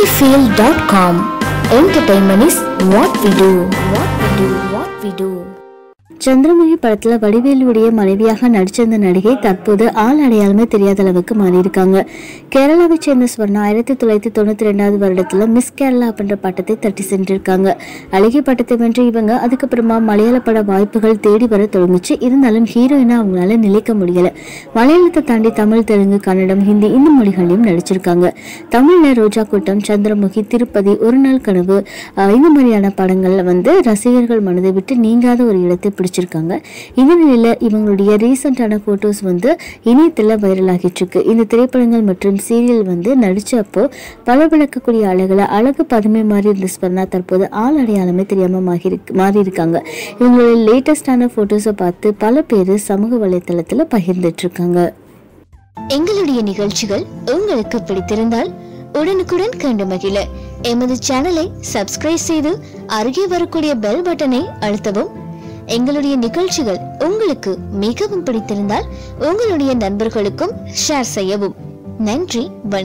sunnyfield.com. Entertainment is what we do. What we do. What we do. Chandramukhi படத்துல வடிவேலுடைய மனைவியாக நடிச்ச இந்த நடிகை தற்போது ஆள் அடையாளமே தெரியாத அளவுக்கு மாறியிருக்காங்க கேரளாவை சேர்ந்த ஸ்வர்ணா ஆயிரத்தி தொள்ளாயிரத்தி தொண்ணூத்தி ரெண்டாவது வருடத்துல மிஸ் கேரளா அப்படின்ற பட்டத்தை தட்டி சென்றிருக்காங்க அழகிய பட்டத்தை வென்று இவங்க அதுக்கப்புறமா மலையாள பட வாய்ப்புகள் தேடி வர தொடங்குச்சு இருந்தாலும் ஹீரோயினா அவங்களால நிலைக்க முடியல மலையாளத்தை தாண்டி தமிழ் தெலுங்கு கன்னடம் ஹிந்தி இந்த மொழிகளையும் நடிச்சிருக்காங்க தமிழ்ல ரோஜா கூட்டம் சந்திரமுகி திருப்பதி ஒரு நாள் கனவு ஆஹ் இந்த மாதிரியான படங்கள்ல வந்து ரசிகர்கள் மனதை விட்டு நீங்காத ஒரு இடத்தை பிடிச்சிருக்காங்க இந்த நிலையில இவங்களுடைய ரீசெண்டான போட்டோஸ் வந்து இணையத்துல வைரல் ஆகிட்டு இருக்கு இந்த திரைப்படங்கள் மற்றும் சீரியல் வந்து நடிச்சப்போ பளபளக்கக்கூடிய அழகுல அழகு பதுமை மாதிரி இருந்த ஸ்வர்ணா தற்போது ஆள் அடையாளமே தெரியாம மாறி மாறி இருக்காங்க இவங்களுடைய லேட்டஸ்டான போட்டோஸை பார்த்து பல பேர் சமூக வலைத்தளத்துல பகிர்ந்துட்டு இருக்காங்க எங்களுடைய நிகழ்ச்சிகள் உங்களுக்கு பிடித்திருந்தால் உடனுக்குடன் கண்டு மகிழ எமது சேனலை சப்ஸ்கிரைப் செய்து அருகே வரக்கூடிய பெல் பட்டனை அழுத்தவும் எங்களுடைய நிகழ்ச்சிகள் உங்களுக்கு மிகவும் பிடித்திருந்தால் உங்களுடைய நண்பர்களுக்கும் ஷேர் செய்யவும் நன்றி வணக்கம்